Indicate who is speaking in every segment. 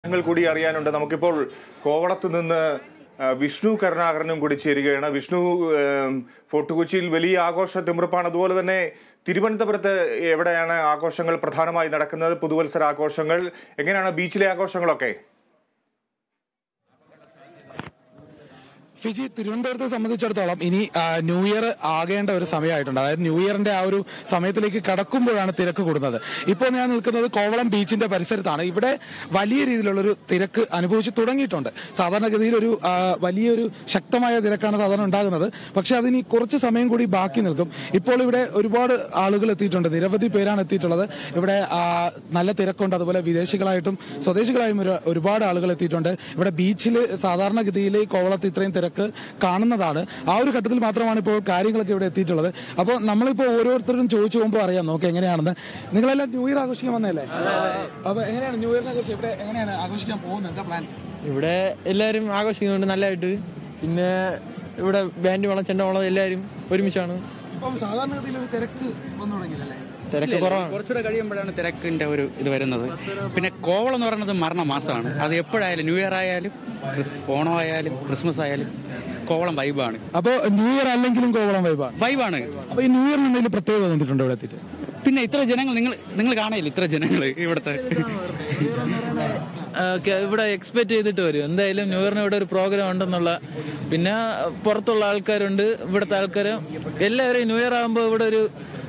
Speaker 1: വിശേഷങ്ങൾ കൂടി അറിയാനുണ്ട് നമുക്കിപ്പോൾ കോവളത്ത് നിന്ന് ആ, വിഷ്ണു കരുണാകരനും കൂടി ചേരുകയാണ് വിഷ്ണു ഏം, ഫോർട്ട് കൊച്ചിയിൽ വലിയ ആഘോഷ തിമിർപ്പാണ് അതുപോലെ തന്നെ തിരുവനന്തപുരത്ത് എവിടെയാണ് ആഘോഷങ്ങൾ പ്രധാനമായി നടക്കുന്നത് പുതുവത്സര ആഘോഷങ്ങൾ എങ്ങനെയാണ് ബീച്ചിലെ ആഘോഷങ്ങളൊക്കെ
Speaker 2: ഫിജി തിരുവനന്തപുരത്തെ സംബന്ധിച്ചിടത്തോളം ഇനി ആ, ന്യൂ ഇയർ ആകേണ്ട ഒരു സമയമായിട്ടുണ്ട് അതായത് ന്യൂ ഇയറിന്റെ ആ ഒരു സമയത്തിലേക്ക് കടക്കുമ്പോഴാണ് തിരക്ക് കൂടുന്നത് ഇപ്പോൾ ഞാൻ നിൽക്കുന്നത് കോവളം ബീച്ചിന്റെ പരിസരത്താണ് ഇവിടെ വലിയ രീതിയിലുള്ളൊരു തിരക്ക് അനുഭവിച്ച് തുടങ്ങിയിട്ടുണ്ട് സാധാരണഗതിയിൽ ഒരു ആ, വലിയൊരു ശക്തമായ തിരക്കാണ് സാധാരണ ഉണ്ടാകുന്നത് പക്ഷെ അതിനി കുറച്ച് സമയം കൂടി ബാക്കി നിൽക്കും ഇപ്പോൾ ഇവിടെ ഒരുപാട് ആളുകൾ എത്തിയിട്ടുണ്ട് നിരവധി പേരാണ് എത്തിയിട്ടുള്ളത് ഇവിടെ ആ, നല്ല തിരക്കുണ്ട് അതുപോലെ വിദേശികളായിട്ടും സ്വദേശികളായും ഒരു- ഒരുപാട് ആളുകൾ എത്തിയിട്ടുണ്ട് ഇവിടെ ബീച്ചിൽ സാധാരണഗതിയിൽ കോവളത്ത് ഇത്രയും തിരക്ക് കാണുന്നതാണ് ആ ഒരു ഘട്ടത്തിൽ മാത്രമാണ് ഇപ്പോൾ കാര്യങ്ങളൊക്കെ ഇവിടെ എത്തിയിട്ടുള്ളത് അപ്പോൾ നമ്മളിപ്പോൾ ഓരോരുത്തരും ചോദിച്ചു പോകുമ്പോൾ അറിയാം നോക്കി എങ്ങനെയാണെന്ന് നിങ്ങളെല്ലാം ന്യൂ ഇയർ ആഘോഷിക്കാൻ വന്നതല്ലേ അപ്പൊ എങ്ങനെയാണ് ന്യൂ ഇയറിനെ കുറിച്ച് ഇവിടെ എങ്ങനെയാണ് ആഘോഷിക്കാൻ പോകുന്നത് എന്താ പ്ലാൻ
Speaker 3: ഇവിടെ എല്ലാവരും ആഘോഷിക്കുന്നുണ്ട് നല്ലതായിട്ട് പിന്നെ ഇവിടെ ബാൻഡ് വളം ചെണ്ട വളം എല്ലാവരും ഒരുമിച്ചാണ്
Speaker 2: ഇപ്പം സാധാരണഗതിയിൽ ഒരു തിരക്ക് വന്നു തുടങ്ങിയില്ലല്ലേ
Speaker 3: തിരക്ക് കുറവാണ്
Speaker 4: കുറച്ചുകൂടെ കഴിയുമ്പോഴാണ് തിരക്കിന്റെ ഒരു ഇത് വരുന്നത് പിന്നെ കോവളം എന്ന് പറയുന്നത് മരണ മാസമാണ് അത് എപ്പോഴായാലും ന്യൂ ഇയർ ആയാലും ക്രിസ്- ഓണം ആയാലും ക്രിസ്മസ് ആയാലും കോവളം വൈബാണ്
Speaker 2: അപ്പോൾ ന്യൂ ഇയർ അല്ലെങ്കിലും കോവളം വൈബാണ്
Speaker 4: വൈബാണ്
Speaker 2: അപ്പൊ ഈ ന്യൂ ഇയറിന് എന്തെങ്കിലും പ്രത്യേകത വന്നിട്ടുണ്ടോ ഇവിടെ എത്തിയിട്ട്
Speaker 4: പിന്നെ ഇത്ര ജനങ്ങൾ നിങ്ങൾ നിങ്ങൾ കാണയില്ല ഇത്ര ജനങ്ങൾ ഇവിടുത്തെ
Speaker 3: ആ, ഒക്കെ ഇവിടെ എക്സ്പെക്ട് ചെയ്തിട്ട് വരും എന്തായാലും ന്യൂ ഇയറിന് ഇവിടെ ഒരു പ്രോഗ്രാം ഉണ്ടെന്നുള്ള പിന്നെ പുറത്തുള്ള ആൾക്കാരുണ്ട് ഇവിടുത്തെ ആൾക്കാർ എല്ലാവരും ന്യൂ ഇയർ ആകുമ്പോൾ ഇവിടെ ഒരു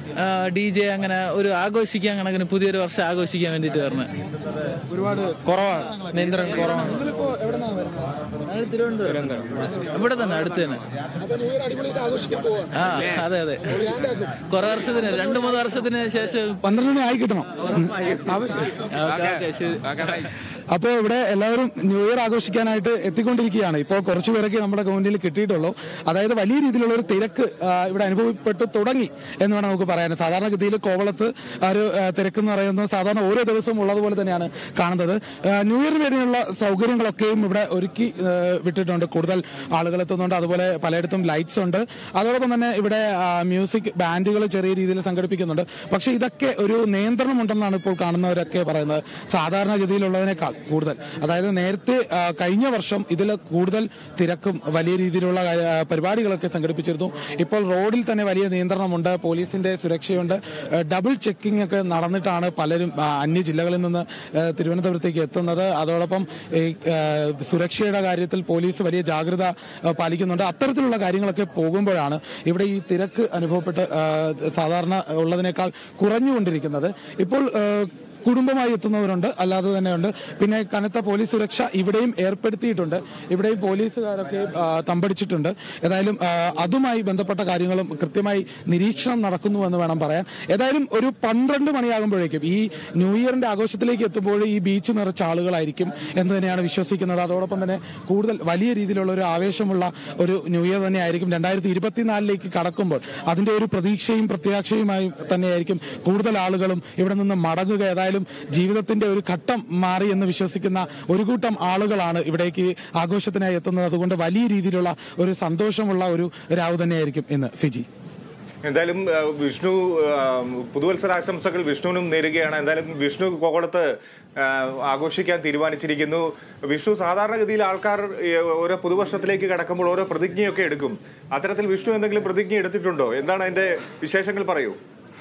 Speaker 3: ഡി ജെ അങ്ങനെ ഒരു ആഘോഷിക്കാൻ കണക്കിന് പുതിയൊരു വർഷം ആഘോഷിക്കാൻ വേണ്ടിയിട്ട് വരണം
Speaker 2: ഒരുപാട്
Speaker 3: കുറവാണ് നിയന്ത്രണം കുറവാണ്
Speaker 2: നിങ്ങളിപ്പോ എവിടെന്നാണ് വരുന്നത്
Speaker 3: ഞങ്ങൾ തിരുവനന്തപുരം ഇവിടെ തന്നെ അടുത്ത് തന്നെ
Speaker 2: അപ്പൊ ന്യൂ ഇയർ അടിപൊളിയായിട്ട് ആഘോഷിക്കാൻ പോവാണ്
Speaker 3: ആ അതെ അതെ കുറെ വർഷത്തിന് രണ്ടു മൂന്ന് വർഷത്തിന് ശേഷം
Speaker 2: പന്ത്രണ്ട് മണി ആയി കിട്ടണം ആവശ്യം
Speaker 3: ഓക്കെ ഓക്കെ ശരി
Speaker 2: അപ്പോൾ ഇവിടെ എല്ലാവരും ന്യൂ ഇയർ ആഘോഷിക്കാനായിട്ട് എത്തിക്കൊണ്ടിരിക്കുകയാണ് ഇപ്പോൾ കുറച്ചു പേരൊക്കെ നമ്മുടെ കൗണ്ടിൽ കിട്ടിയിട്ടുള്ളൂ അതായത് വലിയ രീതിയിലുള്ള ഒരു തിരക്ക് ആ, ഇവിടെ അനുഭവപ്പെട്ട് തുടങ്ങി എന്ന് വേണം നമുക്ക് പറയാൻ സാധാരണഗതിയിൽ കോവളത്ത് ആ ഒരു ആ, തിരക്ക് എന്ന് പറയുന്നത് സാധാരണ ഓരോ ദിവസവും ഉള്ളതുപോലെ തന്നെയാണ് കാണുന്നത് ആ, ന്യൂ ഇയറിന് വേണ്ടിയുള്ള സൗകര്യങ്ങളൊക്കെയും ഇവിടെ ഒരുക്കി ആ, വിട്ടിട്ടുണ്ട് കൂടുതൽ ആളുകൾ എത്തുന്നുണ്ട് അതുപോലെ പലയിടത്തും ലൈറ്റ്സ് ഉണ്ട് അതോടൊപ്പം തന്നെ ഇവിടെ ആ, മ്യൂസിക് ബാൻഡുകൾ ചെറിയ രീതിയിൽ സംഘടിപ്പിക്കുന്നുണ്ട് പക്ഷേ ഇതൊക്കെ ഒരു നിയന്ത്രണം ഉണ്ടെന്നാണ് ഇപ്പോൾ കാണുന്നവരൊക്കെ പറയുന്നത് സാധാരണഗതിയിലുള്ളതിനേക്കാൾ കൂടുതൽ അതായത് നേരത്തെ ആ, കഴിഞ്ഞ വർഷം ഇതിൽ കൂടുതൽ തിരക്കും വലിയ രീതിയിലുള്ള ആ, പരിപാടികളൊക്കെ സംഘടിപ്പിച്ചിരുന്നു ഇപ്പോൾ റോഡിൽ തന്നെ വലിയ നിയന്ത്രണമുണ്ട് പോലീസിന്റെ സുരക്ഷയുണ്ട് ആ, ഡബിൾ ചെക്കിംഗ് ഒക്കെ നടന്നിട്ടാണ് പലരും ആ, അന്യ ജില്ലകളിൽ നിന്ന് ആ, തിരുവനന്തപുരത്തേക്ക് എത്തുന്നത് അതോടൊപ്പം ഈ ആ, സുരക്ഷയുടെ കാര്യത്തിൽ പോലീസ് വലിയ ജാഗ്രത ആ, പാലിക്കുന്നുണ്ട് അത്തരത്തിലുള്ള കാര്യങ്ങളൊക്കെ പോകുമ്പോഴാണ് ഇവിടെ ഈ തിരക്ക് അനുഭവപ്പെട്ട് ആ, സാധാരണ ഉള്ളതിനേക്കാൾ കുറഞ്ഞുകൊണ്ടിരിക്കുന്നത് ഇപ്പോൾ ആ, കുടുംബമായി എത്തുന്നവരുണ്ട് അല്ലാതെ തന്നെയുണ്ട് പിന്നെ കനത്ത പോലീസ് സുരക്ഷ ഇവിടെയും ഏർപ്പെടുത്തിയിട്ടുണ്ട് ഇവിടെയും പോലീസുകാരൊക്കെ ആ, തമ്പടിച്ചിട്ടുണ്ട് ഏതായാലും ആ, അതുമായി ബന്ധപ്പെട്ട കാര്യങ്ങളും കൃത്യമായി നിരീക്ഷണം നടക്കുന്നു എന്ന് വേണം പറയാൻ ഏതായാലും ഒരു പന്ത്രണ്ട് മണിയാകുമ്പോഴേക്കും ഈ ന്യൂ ഇയറിന്റെ ആഘോഷത്തിലേക്ക് എത്തുമ്പോൾ ഈ ബീച്ച് നിറച്ച ആളുകളായിരിക്കും എന്ന് തന്നെയാണ് വിശ്വസിക്കുന്നത് അതോടൊപ്പം തന്നെ കൂടുതൽ വലിയ രീതിയിലുള്ള ഒരു ആവേശമുള്ള ഒരു ന്യൂ ഇയർ തന്നെ ആയിരിക്കും രണ്ടായിരത്തി ഇരുപത്തിനാലിലേക്ക് കടക്കുമ്പോൾ അതിന്റെ ഒരു പ്രതീക്ഷയും പ്രത്യാശയുമായി തന്നെയായിരിക്കും കൂടുതൽ ആളുകളും ഇവിടെ നിന്ന് മടങ്ങുക ഏതായാലും ജീവിതത്തിന്റെ ഒരു ഘട്ടം മാറി എന്ന് വിശ്വസിക്കുന്ന ഒരു കൂട്ടം ആളുകളാണ് ഇവിടേക്ക് ആഘോഷത്തിനായി എത്തുന്നത് അതുകൊണ്ട് വലിയ രീതിയിലുള്ള ഒരു സന്തോഷമുള്ള ഒരു രാവ് തന്നെയായിരിക്കും ഇന്ന് ഫിജി
Speaker 1: എന്തായാലും ആ, വിഷ്ണു ആ, പുതുവത്സരാശംസകൾ വിഷ്ണുവിനും നേരുകയാണ് എന്തായാലും വിഷ്ണു കോവളത്ത് ആ, ആഘോഷിക്കാൻ തീരുമാനിച്ചിരിക്കുന്നു വിഷ്ണു സാധാരണഗതിയിൽ ആൾക്കാർ ഈ, ഓരോ പുതുവർഷത്തിലേക്ക് കടക്കുമ്പോൾ ഓരോ പ്രതിജ്ഞയൊക്കെ എടുക്കും അത്തരത്തിൽ വിഷ്ണു എന്തെങ്കിലും പ്രതിജ്ഞ എടുത്തിട്ടുണ്ടോ എന്താണ് അതിന്റെ വിശേഷങ്ങൾ പറയൂ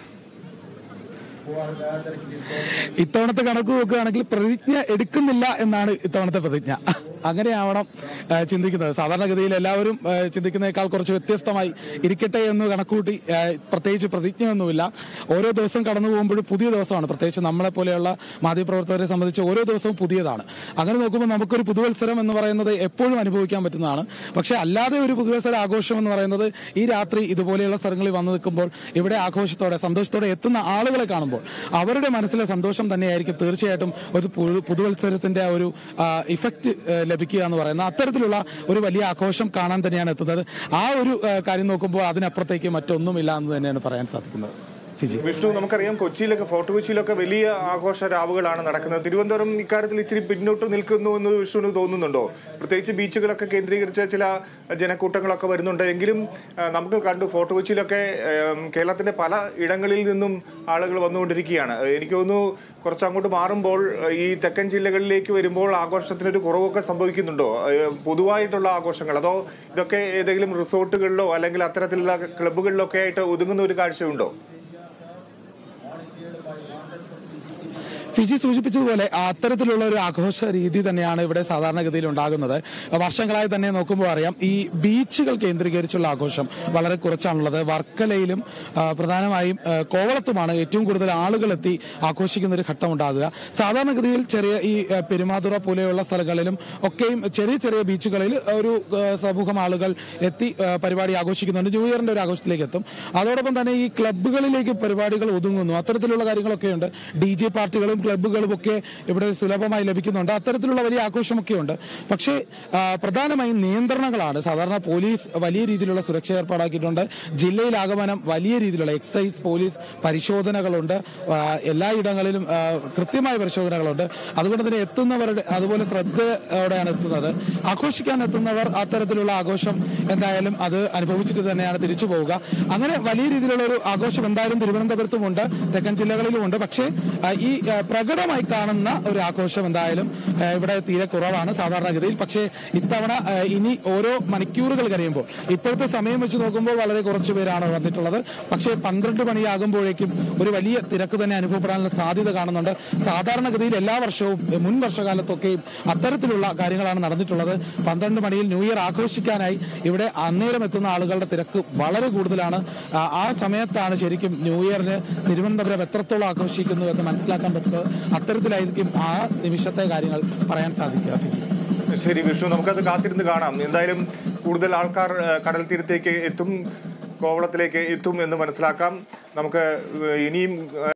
Speaker 2: ഇത്തവണത്തെ കണക്ക് നോക്കുകയാണെങ്കിൽ പ്രതിജ്ഞ എടുക്കുന്നില്ല എന്നാണ് ഇത്തവണത്തെ പ്രതിജ്ഞ അങ്ങനെയാവണം ആ, ചിന്തിക്കുന്നത് സാധാരണഗതിയിൽ എല്ലാവരും ആ, ചിന്തിക്കുന്നതിനേക്കാൾ കുറച്ച് വ്യത്യസ്തമായി ഇരിക്കട്ടെ എന്ന് കണക്കൂട്ടി ആ, പ്രത്യേകിച്ച് പ്രതിജ്ഞയൊന്നുമില്ല ഓരോ ദിവസം കടന്നു പോകുമ്പോഴും പുതിയ ദിവസമാണ് പ്രത്യേകിച്ച് നമ്മളെ പോലെയുള്ള മാധ്യമപ്രവർത്തകരെ സംബന്ധിച്ച് ഓരോ ദിവസവും പുതിയതാണ് അങ്ങനെ നോക്കുമ്പോൾ നമുക്കൊരു പുതുവത്സരം എന്ന് പറയുന്നത് എപ്പോഴും അനുഭവിക്കാൻ പറ്റുന്നതാണ് പക്ഷെ അല്ലാതെ ഒരു പുതുവത്സര ആഘോഷം എന്ന് പറയുന്നത് ഈ രാത്രി ഇതുപോലെയുള്ള സ്ഥലങ്ങളിൽ വന്നു നിൽക്കുമ്പോൾ ഇവിടെ ആഘോഷത്തോടെ സന്തോഷത്തോടെ എത്തുന്ന ആളുകളെ കാണുമ്പോൾ അവരുടെ മനസ്സിലെ സന്തോഷം തന്നെയായിരിക്കും തീർച്ചയായിട്ടും ഒരു പുതു- പുതുവത്സരത്തിന്റെ ആ ഒരു ഇഫക്റ്റ് ലഭിക്കുക എന്ന് പറയുന്നത് അത്തരത്തിലുള്ള ഒരു വലിയ ആഘോഷം കാണാൻ തന്നെയാണ് എത്തുന്നത് ആ ഒരു ആ, കാര്യം നോക്കുമ്പോൾ അതിനപ്പുറത്തേക്ക് മറ്റൊന്നുമില്ല എന്ന് തന്നെയാണ് പറയാൻ സാധിക്കുന്നത് ഫിജി
Speaker 1: വിഷ്ണു നമുക്കറിയാം കൊച്ചിയിലൊക്കെ ഫോർട്ട് കൊച്ചിയിലൊക്കെ വലിയ ആഘോഷ രാവുകളാണ് നടക്കുന്നത് തിരുവനന്തപുരം ഇക്കാര്യത്തിൽ ഇച്ചിരി പിന്നോട്ട് നിൽക്കുന്നു എന്ന് വിഷ്ണുവിന് തോന്നുന്നുണ്ടോ പ്രത്യേകിച്ച് ബീച്ചുകളൊക്കെ കേന്ദ്രീകരിച്ച ചില ജനക്കൂട്ടങ്ങളൊക്കെ വരുന്നുണ്ട് എങ്കിലും ആ, നമുക്ക് കണ്ടു ഫോർട്ട് കൊച്ചിയിലൊക്കെ ഏം, കേരളത്തിന്റെ പല ഇടങ്ങളിൽ നിന്നും ആളുകൾ വന്നുകൊണ്ടിരിക്കുകയാണ് എനിക്ക് തോന്നുന്നു കുറച്ച് അങ്ങോട്ട് മാറുമ്പോൾ ഈ തെക്കൻ ജില്ലകളിലേക്ക് വരുമ്പോൾ ആഘോഷത്തിനൊരു കുറവൊക്കെ സംഭവിക്കുന്നുണ്ടോ ഏ, പൊതുവായിട്ടുള്ള ആഘോഷങ്ങൾ അതോ ഇതൊക്കെ ഏതെങ്കിലും റിസോർട്ടുകളിലോ അല്ലെങ്കിൽ അത്തരത്തിലുള്ള ക്ലബ്ബുകളിലോ ഒക്കെ ആയിട്ട് ഒതുങ്ങുന്ന ഒരു കാഴ്ചയുണ്ടോ
Speaker 2: ഫിജി സൂചിപ്പിച്ചതുപോലെ അത്തരത്തിലുള്ള ഒരു ആഘോഷ രീതി തന്നെയാണ് ഇവിടെ സാധാരണഗതിയിൽ ഉണ്ടാകുന്നത് വർഷങ്ങളായി തന്നെ നോക്കുമ്പോൾ അറിയാം ഈ ബീച്ചുകൾ കേന്ദ്രീകരിച്ചുള്ള ആഘോഷം വളരെ കുറച്ചാണുള്ളത് വർക്കലയിലും ആ, പ്രധാനമായും ആ, കോവളത്തുമാണ് ഏറ്റവും കൂടുതൽ ആളുകൾ എത്തി ആഘോഷിക്കുന്ന ഒരു ഘട്ടം ഉണ്ടാകുക സാധാരണഗതിയിൽ ചെറിയ ഈ ആ, പെരുമാതുറ പോലെയുള്ള സ്ഥലങ്ങളിലും ഒക്കെയും ചെറിയ ചെറിയ ബീച്ചുകളിൽ ഒരു ആ, സമൂഹം ആളുകൾ എത്തി ആ, പരിപാടി ആഘോഷിക്കുന്നുണ്ട് ന്യൂ ഇയറിന്റെ ഒരു ആഘോഷത്തിലേക്ക് എത്തും അതോടൊപ്പം തന്നെ ഈ ക്ലബ്ബുകളിലേക്ക് പരിപാടികൾ ഒതുങ്ങുന്നു അത്തരത്തിലുള്ള കാര്യങ്ങളൊക്കെ ഉണ്ട് ഡി ജെ പാർട്ടികളും ക്ലബ്ബുകളും ഒക്കെ ഇവിടെ സുലഭമായി ലഭിക്കുന്നുണ്ട് അത്തരത്തിലുള്ള വലിയ ആഘോഷമൊക്കെ ഉണ്ട് പക്ഷേ ആ, പ്രധാനമായും നിയന്ത്രണങ്ങളാണ് സാധാരണ പോലീസ് വലിയ രീതിയിലുള്ള സുരക്ഷ ഏർപ്പാടാക്കിയിട്ടുണ്ട് ജില്ലയിലാകമാനം വലിയ രീതിയിലുള്ള എക്സൈസ് പോലീസ് പരിശോധനകളുണ്ട് ആ, എല്ലായിടങ്ങളിലും ആ, കൃത്യമായ പരിശോധനകളുണ്ട് അതുകൊണ്ട് തന്നെ എത്തുന്നവരുടെ അതുപോലെ ശ്രദ്ധയോടെയാണ് എത്തുന്നത് ആഘോഷിക്കാൻ എത്തുന്നവർ അത്തരത്തിലുള്ള ആഘോഷം എന്തായാലും അത് അനുഭവിച്ചിട്ട് തന്നെയാണ് തിരിച്ചു പോവുക അങ്ങനെ വലിയ രീതിയിലുള്ള ഒരു ആഘോഷം എന്തായാലും തിരുവനന്തപുരത്തുമുണ്ട് തെക്കൻ ജില്ലകളിലുമുണ്ട് പക്ഷേ ആ, ഈ ആ, പ്രകടമായി കാണുന്ന ഒരു ആഘോഷം എന്തായാലും ആ, ഇവിടെ തീരെ കുറവാണ് സാധാരണഗതിയിൽ പക്ഷേ ഇത്തവണ ആ, ഇനി ഓരോ മണിക്കൂറുകൾ കഴിയുമ്പോൾ ഇപ്പോഴത്തെ സമയം വെച്ച് നോക്കുമ്പോൾ വളരെ കുറച്ച് പേരാണ് വന്നിട്ടുള്ളത് പക്ഷേ പന്ത്രണ്ട് മണിയാകുമ്പോഴേക്കും ഒരു വലിയ തിരക്ക് തന്നെ അനുഭവപ്പെടാനുള്ള സാധ്യത കാണുന്നുണ്ട് സാധാരണഗതിയിൽ എല്ലാ വർഷവും എ, മുൻ വർഷകാലത്തൊക്കെയും അത്തരത്തിലുള്ള കാര്യങ്ങളാണ് നടന്നിട്ടുള്ളത് പന്ത്രണ്ട് മണിയിൽ ന്യൂ ഇയർ ആഘോഷിക്കാനായി ഇവിടെ അന്നേരം എത്തുന്ന ആളുകളുടെ തിരക്ക് വളരെ കൂടുതലാണ് ആ, ആ സമയത്താണ് ശരിക്കും ന്യൂ ഇയറിന് തിരുവനന്തപുരം എത്രത്തോളം ആഘോഷിക്കുന്നു എന്ന് മനസ്സിലാക്കാൻ പറ്റുന്നത് അത്തരത്തിലായിരിക്കും ആ നിമിഷത്തെ കാര്യങ്ങൾ പറയാൻ സാധിക്കുക ഫിജി.
Speaker 1: ശരി വിഷ്ണു നമുക്കത് കാത്തിരുന്ന് കാണാം എന്തായാലും കൂടുതൽ ആൾക്കാർ ഏഹ്, കടൽ തീരത്തേക്ക് എത്തും കോവളത്തിലേക്ക് എത്തും എന്ന് മനസ്സിലാക്കാം നമുക്ക് ഏഹ്, ഇനിയും ഏഹ്,